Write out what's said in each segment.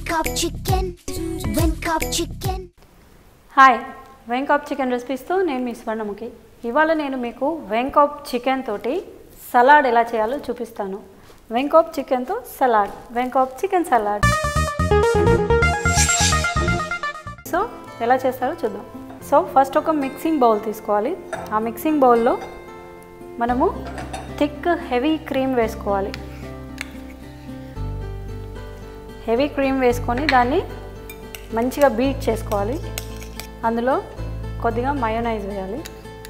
Venkop chicken, Venkop chicken. Hi Venkop chicken రెసిపీస్తో నేను మీ స్వర్ణముఖి ఇవాళ నేను మీకు వెంకాప్ చికెన్ తోటి సలాడ్ ఎలా చేయాలో చూపిస్తాను వెంకాప్ చికెన్తో salad Venkop chicken salad so ఎలా చేస్తారో చూద్దాం సో ఫస్ట్ ఒక మిక్సింగ్ బౌల్ తీసుకోవాలి ఆ మిక్సింగ్ బౌల్లో మనము థిక్ హెవీ క్రీమ్ వేసుకోవాలి హెవీ క్రీమ్ వేసుకొని దాన్ని మంచిగా బీట్ చేసుకోవాలి అందులో కొద్దిగా మయోనైజ్ వేయాలి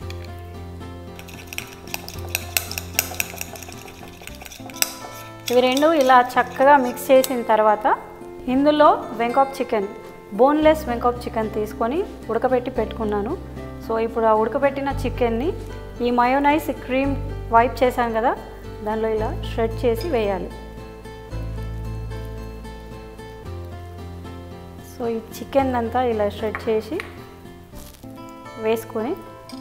ఇవి రెండు ఇలా చక్కగా మిక్స్ చేసిన తర్వాత ఇందులో Venkop chicken boneless Venkop chicken తీసుకొని ఉడకబెట్టి పెట్టుకున్నాను సో ఇప్పుడు ఆ ఉడకబెట్టిన చికెన్ని ఈ మయోనైజ్ క్రీమ్ వైప్ చేశాను కదా దానిలో ఇలా షెడ్ చేసి వేయాలి సో ఈ చికెన్ అంతా ఇలా షెడ్ చేసి వేసుకొని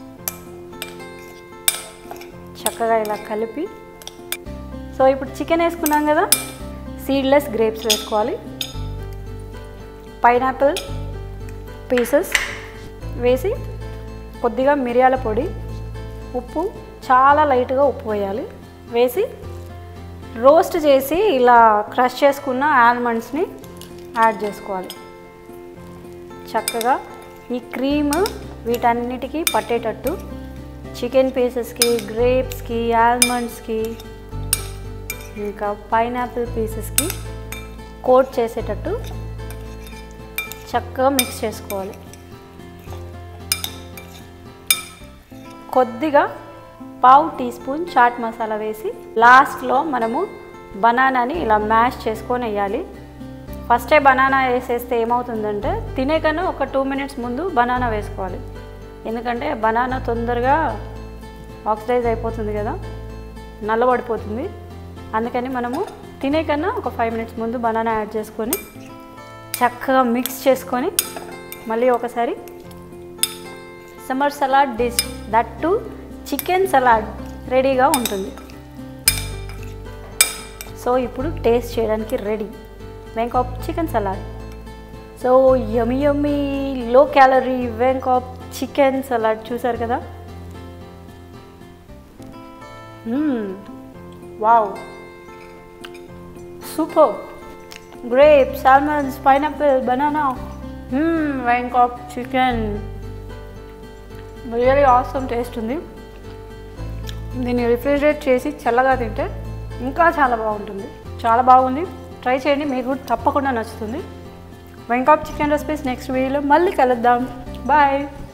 చక్కగా ఇలా కలిపి సో ఇప్పుడు చికెన్ వేసుకున్నాం కదా సీడ్లెస్ గ్రేప్స్ వేసుకోవాలి పైనాపిల్ పీసెస్ వేసి కొద్దిగా మిరియాల పొడి ఉప్పు చాలా లైట్గా ఉప్పు వేయాలి వేసి రోస్ట్ చేసి ఇలా క్రష్ చేసుకున్న ఆల్మండ్స్ని యాడ్ చేసుకోవాలి చక్కగా ఈ క్రీమ్ వీటన్నిటికీ పట్టేటట్టు చికెన్ పీసెస్కి గ్రేప్స్కి ఆల్మండ్స్కి ఇంకా పైనాపిల్ పీసెస్కి కోట్ చేసేటట్టు చక్కగా మిక్స్ చేసుకోవాలి కొద్దిగా పావు టీ స్పూన్ చాట్ మసాలా వేసి లాస్ట్లో మనము బనానాని ఇలా మ్యాష్ చేసుకొని వేయాలి ఫస్టే బనానా వేసేస్తే ఏమవుతుందంటే తినే కన్నా ఒక టూ మినిట్స్ ముందు బనానా వేసుకోవాలి ఎందుకంటే బనానా తొందరగా ఆక్సిడైజ్ అయిపోతుంది కదా నల్లబడిపోతుంది అందుకని మనము తినే కన్నా ఒక ఫైవ్ మినిట్స్ ముందు బనానా యాడ్ చేసుకొని చక్కగా మిక్స్ చేసుకొని మళ్ళీ ఒకసారి summer salad dish that to chicken salad రెడీగా ఉంటుంది సో ఇప్పుడు టేస్ట్ చేయడానికి ready Venkop chicken salad so yummy yummy low calorie Venkop chicken salad చూసారు కదా wow super grapes almonds pineapple banana Venkop chicken really awesome taste ఉంది దీన్ని రిఫ్రిజిరేట్ చేసి చల్లగా తింటే ఇంకా చాలా బాగుంటుంది చాలా బాగుంది ట్రై చేయండి మీకు కూడా తప్పకుండా నచ్చుతుంది వెంకాప్ చికెన్ రెసిపీస్ నెక్స్ట్ వీడియోలో మళ్ళీ కలుద్దాం బాయ్